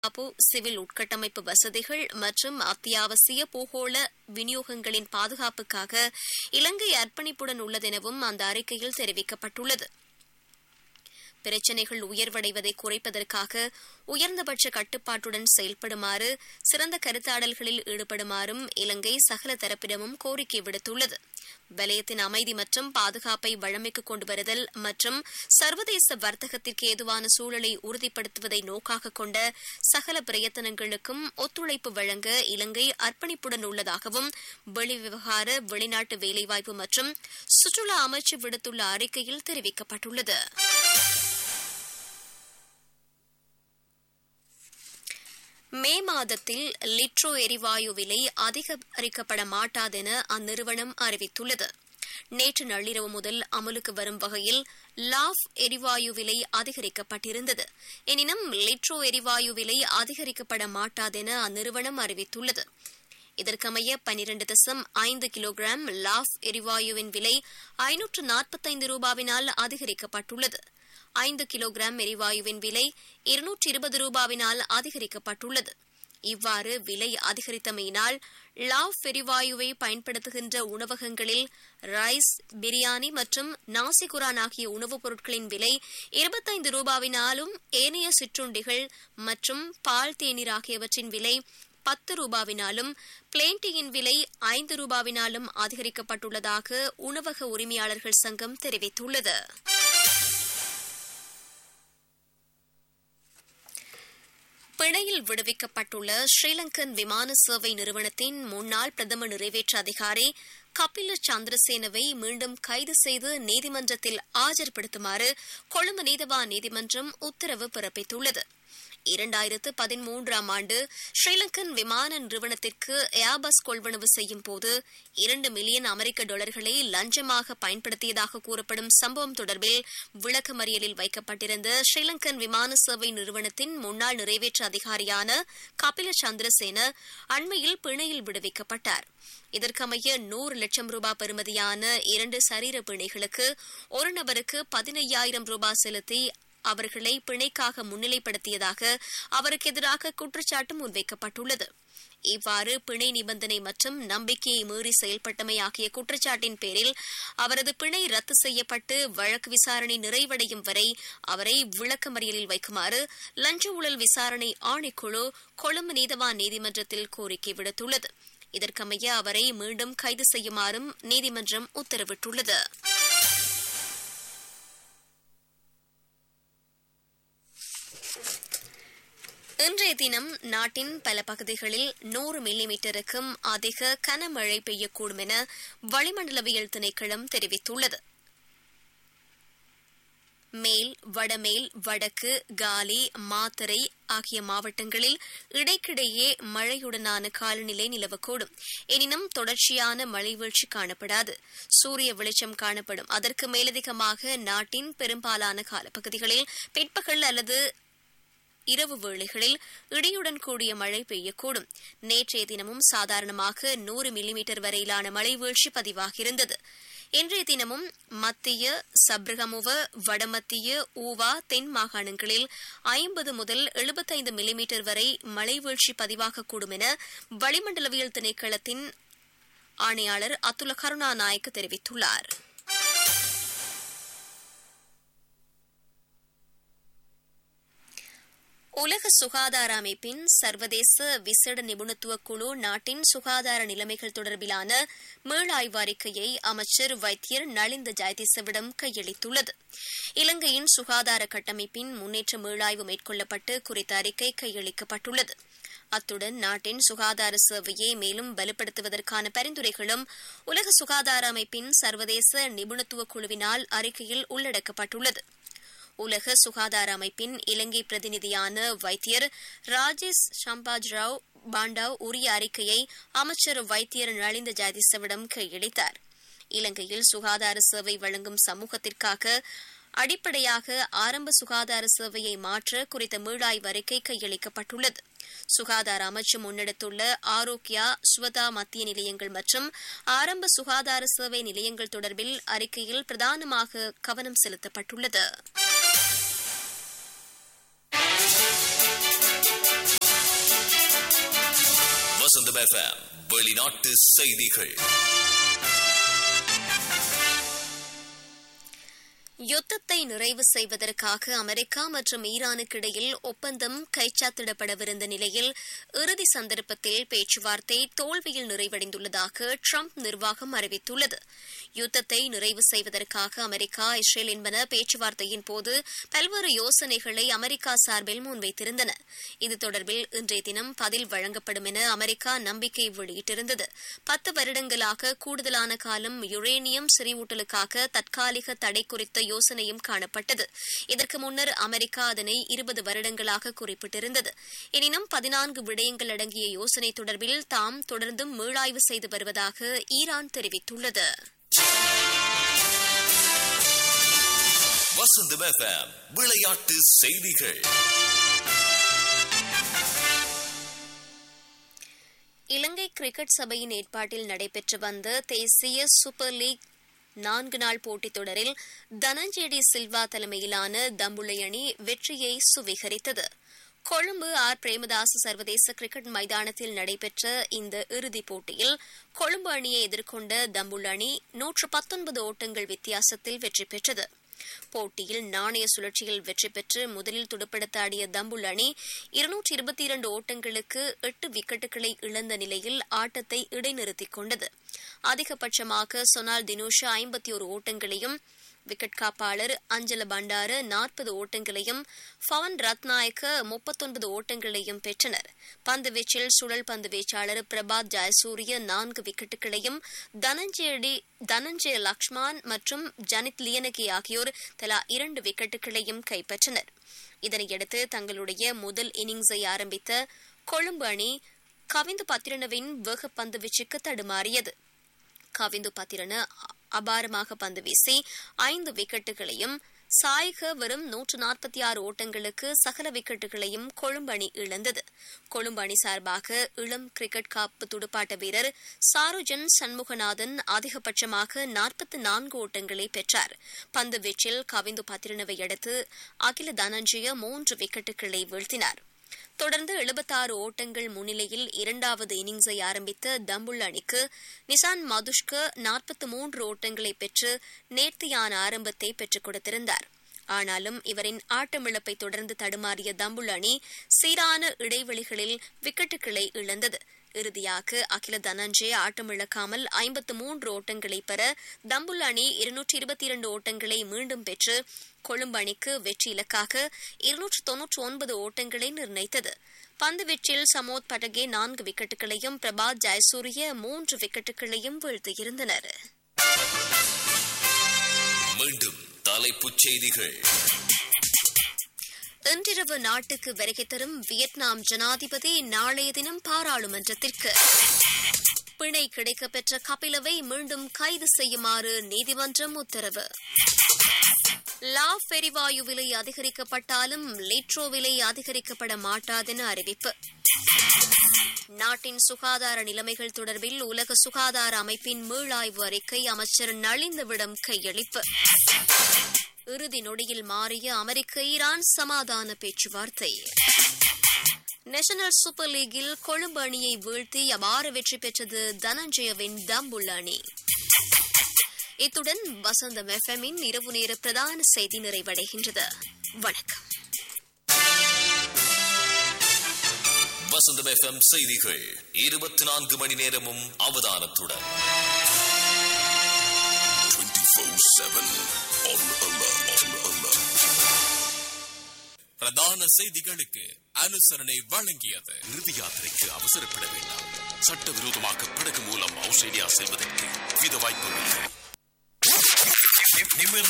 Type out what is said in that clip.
பாதுகாப்பு சிவில் உட்கட்டமைப்பு வசதிகள் மற்றும் அத்தியாவசிய பூகோள விநியோகங்களின் பாதுகாப்புக்காக இலங்கை அர்ப்பணிப்புடன் உள்ளதெனவும் அந்த அறிக்கையில் தெரிவிக்கப்பட்டுள்ளது பிரச்சினைகள் உயர்வடைவதை குறைப்பதற்காக உயர்ந்தபட்ச கட்டுப்பாட்டுடன் செயல்படுமாறு சிறந்த கருத்தாடல்களில் ஈடுபடுமாறும் இலங்கை சகல தரப்பிடமும் கோரிக்கை விடுத்துள்ளது வலயத்தின் அமைதி மற்றும் பாதுகாப்பை வழமைக்கு கொண்டு வருதல் மற்றும் சர்வதேச வர்த்தகத்திற்கு ஏதுவான சூழலை உறுதிப்படுத்துவதை நோக்காக கொண்ட சகல பிரயத்தனங்களுக்கும் ஒத்துழைப்பு வழங்க இலங்கை அர்ப்பணிப்புடன் உள்ளதாகவும் வெளிவிவகார வெளிநாட்டு வேலைவாய்ப்பு மற்றும் சுற்றுலா அமைச்சு விடுத்துள்ள அறிக்கையில் தெரிவிக்கப்பட்டுள்ளது மே மாதத்தில் லிட்ரோ எரிவாயு விலை அதிகரிக்கப்பட மாட்டாதென அந்நிறுவனம் அறிவித்துள்ளது நேற்று நள்ளிரவு முதல் அமலுக்கு வரும் வகையில் லாஃப் எரிவாயு விலை அதிகரிக்கப்பட்டிருந்தது எனினும் லிட்ரோ எரிவாயு விலை அதிகரிக்கப்பட மாட்டாதென அந்நிறுவனம் அறிவித்துள்ளது இதற்கமைய பனிரண்டு தசம் ஐந்து கிலோகிராம் லாஃப் எரிவாயுவின் விலை ஐநூற்று நாற்பத்தைந்து ரூபாவினால் அதிகரிக்கப்பட்டுள்ளது ஐந்து கிலோகிராம் எரிவாயுவின் விலை இருநூற்று இருபது ரூபாவினால் அதிகரிக்கப்பட்டுள்ளது இவ்வாறு விலை அதிகரித்தமையினால் லாவ் எரிவாயுவை பயன்படுத்துகின்ற உணவகங்களில் ரைஸ் பிரியாணி மற்றும் நாசிகுரான் ஆகிய உணவுப் பொருட்களின் விலை இருபத்தைந்து ரூபாவினாலும் ஏனைய சிற்றுண்டிகள் மற்றும் பால் தேநீர் ஆகியவற்றின் விலை பத்து ரூபாவினாலும் பிளேண்டியின் விலை ஐந்து ரூபாவினாலும் அதிகரிக்கப்பட்டுள்ளதாக உணவக உரிமையாளர்கள் சங்கம் தெரிவித்துள்ளது பிணையில் விடுவிக்கப்பட்டுள்ள ஸ்ரீலங்கன் விமான சேவை நிறுவனத்தின் முன்னாள் பிரதம நிறைவேற்ற அதிகாரி கபில சந்திரசேனவை மீண்டும் கைது செய்து நீதிமன்றத்தில் ஆஜர்படுத்துமாறு கொழும்பு நீதவான் நீதிமன்றம் உத்தரவு பிறப்பித்துள்ளது இரண்டாயிரத்து பதிமூன்றாம் ஆண்டு ஸ்ரீலங்கன் விமான நிறுவனத்திற்கு ஏர்பஸ் கொள்வனவு செய்யும் போது இரண்டு மில்லியன் அமெரிக்க டாலர்களை லஞ்சமாக பயன்படுத்தியதாக கூறப்படும் சம்பவம் தொடர்பில் விளக்கமறியலில் வைக்கப்பட்டிருந்த ஸ்ரீலங்கன் விமான சேவை நிறுவனத்தின் முன்னாள் நிறைவேற்ற அதிகாரியான கபில சந்திரசேன அண்மையில் பிணையில் விடுவிக்கப்பட்டார் இதற்கமைய நூறு லட்சம் ரூபாய் பெறுமதியான இரண்டு சரீர பிணைகளுக்கு ஒரு நபருக்கு பதினையாயிரம் ரூபாய் செலுத்தி அவர்களை பிணைக்காக முன்னிலைப்படுத்தியதாக அவருக்கு எதிராக குற்றச்சாட்டு முன்வைக்கப்பட்டுள்ளது இவ்வாறு பிணை நிபந்தனை மற்றும் நம்பிக்கையை மீறி செயல்பட்டமை ஆகிய குற்றச்சாட்டின் பேரில் அவரது பிணை ரத்து செய்யப்பட்டு வழக்கு விசாரணை நிறைவடையும் வரை அவரை விளக்கமறியலில் வைக்குமாறு லஞ்ச ஊழல் விசாரணை ஆணைக்குழு கொழும்பு நீதவான் நீதிமன்றத்தில் கோரிக்கை விடுத்துள்ளது இதற்கமைய அவரை மீண்டும் கைது செய்யுமாறும் நீதிமன்றம் உத்தரவிட்டுள்ளது இன்றைய தினம் நாட்டின் பல பகுதிகளில் நூறு மில்லிமீட்டருக்கும் அதிக கனமழை பெய்யக்கூடும் என வளிமண்டலவியல் திணைக்களம் தெரிவித்துள்ளது மேல் வடமேல் வடக்கு காலி மாத்தரை ஆகிய மாவட்டங்களில் இடைக்கிடையே மழையுடனான காலநிலை நிலவக்கூடும் எனினும் தொடர்ச்சியான மழை வீழ்ச்சி காணப்படாது சூரிய வெளிச்சம் காணப்படும் அதற்கு மேலதிகமாக நாட்டின் பெரும்பாலான காலப்பகுதிகளில் பிற்பகல் அல்லது இரவு வேளைகளில் இடியுடன் கூடிய மழை பெய்யக்கூடும் நேற்றைய தினமும் சாதாரணமாக நூறு மில்லிமீட்டர் வரையிலான மழை வீழ்ச்சி பதிவாகியிருந்தது இன்றைய தினமும் மத்திய சப்ரகமுவ வடமத்திய ஊவா தென் மாகாணங்களில் ஐம்பது முதல் எழுபத்தைந்து மில்லிமீட்டர் வரை மழை வீழ்ச்சி பதிவாகக்கூடும் என வளிமண்டலவியல் திணைக்களத்தின் ஆணையாளர் அத்துல கருணாநாயக் தெரிவித்துள்ளார் உலக சுகாதார அமைப்பின் சர்வதேச விசேட நிபுணத்துவ குழு நாட்டின் சுகாதார நிலைமைகள் தொடர்பிலான மீளாய்வு அறிக்கையை அமைச்சர் வைத்தியர் நளிந்த ஜெயதிசவிடம் கையளித்துள்ளது இலங்கையின் சுகாதார கட்டமைப்பின் முன்னேற்ற மீளாய்வு மேற்கொள்ளப்பட்டு குறித்த அறிக்கை கையளிக்கப்பட்டுள்ளது அத்துடன் நாட்டின் சுகாதார சேவையை மேலும் வலுப்படுத்துவதற்கான பரிந்துரைகளும் உலக சுகாதார அமைப்பின் சர்வதேச நிபுணத்துவ குழுவினால் அறிக்கையில் உள்ளடக்கப்பட்டுள்ளது உலக சுகாதார அமைப்பின் இலங்கை பிரதிநிதியான வைத்தியர் ராஜேஷ் ஷம்பாஜ் ராவ் பாண்டாவ் உரிய அறிக்கையை அமைச்சர் வைத்தியர் நளிந்த ஜாதிசவிடம் கையளித்தார் இலங்கையில் சுகாதார சேவை வழங்கும் சமூகத்திற்காக அடிப்படையாக ஆரம்ப சுகாதார சேவையை மாற்ற குறித்த மீளாய்வு அறிக்கை கையளிக்கப்பட்டுள்ளது சுகாதார அமைச்சு முன்னெடுத்துள்ள ஆரோக்கியா சுவதா மத்திய நிலையங்கள் மற்றும் ஆரம்ப சுகாதார சேவை நிலையங்கள் தொடர்பில் அறிக்கையில் பிரதானமாக கவனம் செலுத்தப்பட்டுள்ளது வசந்தம் எஃப்எம் வெளிநாட்டு செய்திகள் யுத்தத்தை நிறைவு செய்வதற்காக அமெரிக்கா மற்றும் ஈரானுக்கு இடையில் ஒப்பந்தம் கைச்சாத்திடப்படவிருந்த நிலையில் இறுதி சந்தர்ப்பத்தில் பேச்சுவார்த்தை தோல்வியில் நிறைவடைந்துள்ளதாக ட்ரம்ப் நிர்வாகம் அறிவித்துள்ளது யுத்தத்தை நிறைவு செய்வதற்காக அமெரிக்கா இஸ்ரேல் என்பன பேச்சுவார்த்தையின் போது பல்வேறு யோசனைகளை அமெரிக்கா சார்பில் முன்வைத்திருந்தன இது தொடர்பில் இன்றைய தினம் பதில் வழங்கப்படும் என அமெரிக்கா நம்பிக்கை வெளியிட்டிருந்தது பத்து வருடங்களாக கூடுதலான காலம் யுரேனியம் செறிவூட்டலுக்காக தற்காலிக தடை குறித்த யோசனையும் காணப்பட்டது இதற்கு முன்னர் அமெரிக்கா அதனை இருபது வருடங்களாக குறிப்பிட்டிருந்தது எனினும் பதினான்கு விடயங்கள் அடங்கிய யோசனை தொடர்பில் தாம் தொடர்ந்தும் மீளாய்வு செய்து வருவதாக ஈரான் தெரிவித்துள்ளது வசந்தம் எஃப்எம் விளையாட்டு செய்திகள் இலங்கை கிரிக்கெட் சபையின் ஏற்பாட்டில் நடைபெற்று வந்த தேசிய சூப்பர் லீக் நான்கு நாள் போட்டித் தொடரில் தனஞ்சேடி சில்வா தலைமையிலான தம்புளை அணி வெற்றியை சுவீகரித்தது கொழும்பு ஆர் பிரேமதாஸ் சர்வதேச கிரிக்கெட் மைதானத்தில் நடைபெற்ற இந்த இறுதிப் போட்டியில் கொழும்பு அணியை எதிர்கொண்ட தம்புள் அணி நூற்று பத்தொன்பது ஓட்டங்கள் வித்தியாசத்தில் வெற்றி பெற்றது போட்டியில் நாணய சுழற்சியில் வெற்றி பெற்று முதலில் துடுப்படுத்த ஆடிய தம்புள் அணி இருநூற்றி இருபத்தி இரண்டு ஓட்டங்களுக்கு எட்டு விக்கெட்டுகளை இழந்த நிலையில் ஆட்டத்தை இடைநிறுத்திக் கொண்டது அதிகபட்சமாக சொனால் தினோஷா ஐம்பத்தி ஒரு ஓட்டங்களையும் விக்கெட் காப்பாளர் அஞ்சல பண்டார நாற்பது ஓட்டங்களையும் பவன் ரத்நாயக்க முப்பத்தொன்பது ஓட்டங்களையும் பெற்றனர் பந்துவீச்சில் சுழல் பந்து வீச்சாளர் பிரபாத் ஜெயசூரிய நான்கு விக்கெட்டுகளையும் தனஞ்சயடி தனஞ்சய லக்ஷ்மான் மற்றும் ஜனித் லியனகி ஆகியோர் தலா இரண்டு விக்கெட்டுகளையும் கைப்பற்றினர் இதனையடுத்து தங்களுடைய முதல் இன்னிங்ஸை ஆரம்பித்த கொழும்பு அணி கவிந்து பத்திரனவின் வேகப்பந்து வீச்சுக்கு தடுமாறியது கவிந்து பத்திரன அபாரமாக பந்து வீசி ஐந்து விக்கெட்டுகளையும் சாய்க வெறும் நூற்று நாற்பத்தி ஆறு ஓட்டங்களுக்கு சகல விக்கெட்டுகளையும் கொழும்பு அணி இழந்தது கொழும்பு அணி சார்பாக இளம் கிரிக்கெட் காப்பு துடுப்பாட்ட வீரர் சாருஜன் சண்முகநாதன் அதிகபட்சமாக நாற்பத்தி நான்கு ஓட்டங்களை பெற்றார் பந்து வீச்சில் கவிந்து பத்திரனவை அடுத்து அகில தனஞ்சய மூன்று விக்கெட்டுகளை வீழ்த்தினார் தொடர்ந்து எழுபத்தாறு ஓட்டங்கள் முன்னிலையில் இரண்டாவது இன்னிங்ஸை ஆரம்பித்த தம்புள் அணிக்கு நிசான் மதுஷ்க நாற்பத்தி மூன்று ஓட்டங்களை பெற்று நேர்த்தியான ஆரம்பத்தை பெற்றுக் கொடுத்திருந்தார் ஆனாலும் இவரின் ஆட்டமிழப்பை தொடர்ந்து தடுமாறிய தம்புள் அணி சீரான இடைவெளிகளில் விக்கெட்டுகளை இழந்தது இறுதியாக அகில தனஞ்சய ஆட்டமிழக்காமல் ஐம்பத்து மூன்று ஓட்டங்களை பெற தம்புல் அணி இருநூற்றி இருபத்தி இரண்டு ஓட்டங்களை மீண்டும் பெற்று கொழும்பு அணிக்கு வெற்றி இலக்காக இருநூற்று தொன்னூற்று ஒன்பது ஓட்டங்களை நிர்ணயித்தது பந்து வீச்சில் சமோத் பட்டகே நான்கு விக்கெட்டுகளையும் பிரபாத் ஜெயசூரிய மூன்று விக்கெட்டுகளையும் வீழ்த்தியிருந்தனர் மீண்டும் தலைப்புச் செய்திகள் இன்றிரவு நாட்டுக்கு வருகை தரும் வியட்நாம் ஜனாதிபதி நாளைய தினம் பாராளுமன்றத்திற்கு பிணை கிடைக்கப்பெற்ற கபிலவை மீண்டும் கைது செய்யுமாறு நீதிமன்றம் உத்தரவு லாவ் எரிவாயு விலை அதிகரிக்கப்பட்டாலும் லிட்ரோ விலை அதிகரிக்கப்பட மாட்டாதென அறிவிப்பு நாட்டின் சுகாதார நிலைமைகள் தொடர்பில் உலக சுகாதார அமைப்பின் மீளாய்வு அறிக்கை அமைச்சர் நளிந்தவிடம் கையளிப்பு இறுதி நொடியில் மாறிய அமெரிக்க ஈரான் சமாதான பேச்சுவார்த்தை நேஷனல் சூப்பர் லீகில் கொழும்பு அணியை வீழ்த்தி அபார வெற்றி பெற்றது தனஞ்சயவின் தம்புல் அணி இத்துடன் வசந்தம் எஃப்எம்மின் இரவு நேர பிரதான செய்தி நிறைவடைகின்றது வணக்கம் வசந்தம் எஃப்எம் செய்திகள் இருபத்தி நான்கு மணி நேரமும் அவதானத்துடன் பிரதான செய்திகளுக்கு அனுசரணை வழங்கியது இறுதி யாத்திரைக்கு அவசரப்பட வேண்டாம் சட்டவிரோதமாக படகு மூலம் ஆஸ்திரேலியா செல்வதற்கு வித வாய்ப்புகள் நிமிர்ந்த